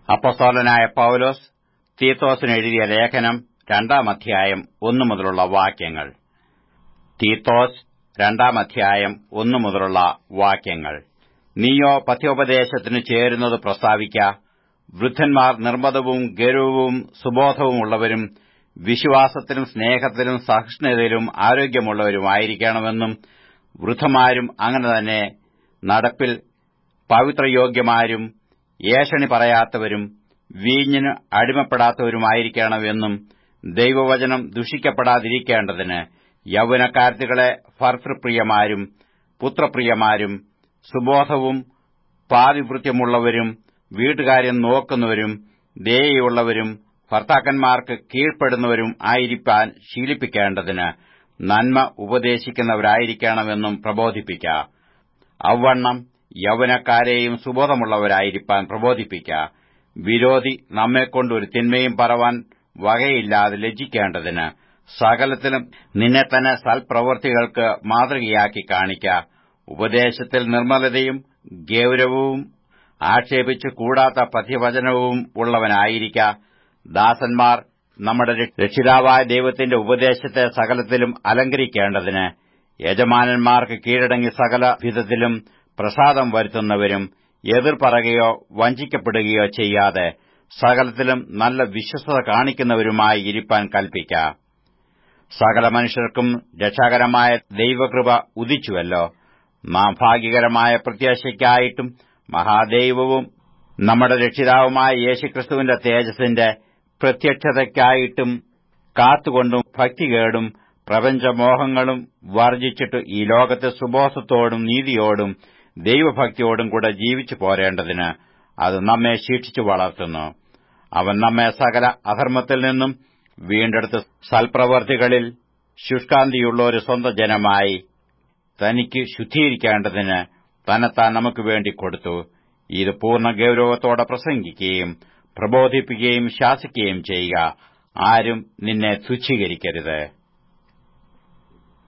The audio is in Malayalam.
അപ്പസ്തോലനായ പൌലോസ് തീത്തോസിന് എഴുതിയ ലേഖനം രണ്ടാം അധ്യായം ഒന്നു മുതലുള്ള വാക്യങ്ങൾ തീത്തോസ് രണ്ടാം അധ്യായം ഒന്നു മുതലുള്ള വാക്യങ്ങൾ നീയോ പഥ്യോപദേശത്തിന് ചേരുന്നത് പ്രസ്താവിക്ക വൃദ്ധന്മാർ നിർമ്മതവും ഗൗരവവും സുബോധവുമുള്ളവരും വിശ്വാസത്തിലും സ്നേഹത്തിലും സഹിഷ്ണുതയിലും ആരോഗ്യമുള്ളവരുമായിരിക്കണമെന്നും വൃദ്ധന്മാരും അങ്ങനെ തന്നെ നടപ്പിൽ പവിത്രയോഗ്യമാരും ഏഷണി പറയാത്തവരും വീഞ്ഞിന് അടിമപ്പെടാത്തവരുമായിരിക്കണമെന്നും ദൈവവചനം ദുഷിക്കപ്പെടാതിരിക്കേണ്ടതിന് യൗവനക്കാർത്തികളെ ഭർത്തൃപ്രിയമാരും പുത്രപ്രിയമാരും സുബോധവും പാതിവൃത്യമുള്ളവരും വീട്ടുകാര്യം നോക്കുന്നവരും ദയയുള്ളവരും ഭർത്താക്കന്മാർക്ക് കീഴ്പ്പെടുന്നവരും ആയിരിക്കാൻ ശീലിപ്പിക്കേണ്ടതിന് നന്മ ഉപദേശിക്കുന്നവരായിരിക്കണമെന്നും പ്രബോധിപ്പിക്ക അവണ്ണം യൗവനക്കാരെയും സുബോധമുള്ളവരായിരിക്കാൻ പ്രബോധിപ്പിക്ക വിരോധി നമ്മെക്കൊണ്ട് ഒരു തിന്മയും പറവാൻ വകയില്ലാതെ ലജ്ജിക്കേണ്ടതിന് സകലത്തിലും നിന്നെ തന്നെ സൽപ്രവൃത്തികൾക്ക് മാതൃകയാക്കി കാണിക്ക ഉപദേശത്തിൽ നിർമ്മലതയും ഗൌരവവും ആക്ഷേപിച്ചു കൂടാത്ത പഥ്യവചനവും ഉള്ളവനായിരിക്ക ദാസന്മാർ നമ്മുടെ രക്ഷിതാവായ ദൈവത്തിന്റെ ഉപദേശത്തെ സകലത്തിലും അലങ്കരിക്കേണ്ടതിന് യജമാനന്മാർക്ക് കീഴടങ്ങി സകല വിധത്തിലും പ്രസാദം വരുത്തുന്നവരും എതിർ പറയുകയോ വഞ്ചിക്കപ്പെടുകയോ ചെയ്യാതെ സകലത്തിലും നല്ല വിശ്വസത കാണിക്കുന്നവരുമായി ഇരിപ്പാൻ കൽപ്പിക്ക സകല മനുഷ്യർക്കും രക്ഷാകരമായ ദൈവകൃപ ഉദിച്ചുവല്ലോ നാം ഭാഗ്യകരമായ പ്രത്യാശയ്ക്കായിട്ടും മഹാദൈവവും നമ്മുടെ രക്ഷിതാവുമായ യേശുക്രിസ്തുവിന്റെ തേജസ്സിന്റെ പ്രത്യക്ഷതയ്ക്കായിട്ടും കാത്തുകൊണ്ടും ഭക്തികേടും പ്രപഞ്ചമോഹങ്ങളും വർജിച്ചിട്ട് ഈ ലോകത്തെ സുബോധത്തോടും നീതിയോടും ദൈവഭക്തിയോടും കൂടെ ജീവിച്ചു പോരേണ്ടതിന് അത് നമ്മെ ശിക്ഷിച്ചു വളർത്തുന്നു അവൻ നമ്മെ സകല അധർമ്മത്തിൽ നിന്നും വീണ്ടെടുത്ത് സൽപ്രവർത്തികളിൽ ശുഷ്കാന്തിയുള്ള ഒരു സ്വന്തം ജനമായി തനിക്ക് ശുദ്ധീകരിക്കേണ്ടതിന് തന്നെത്താൻ നമുക്ക് വേണ്ടി കൊടുത്തു ഇത് പൂർണ്ണ ഗൌരവത്തോടെ പ്രസംഗിക്കുകയും പ്രബോധിപ്പിക്കുകയും ശാസിക്കുകയും ചെയ്യുക ആരും നിന്നെ തുച്ഛീകരിക്കരുത്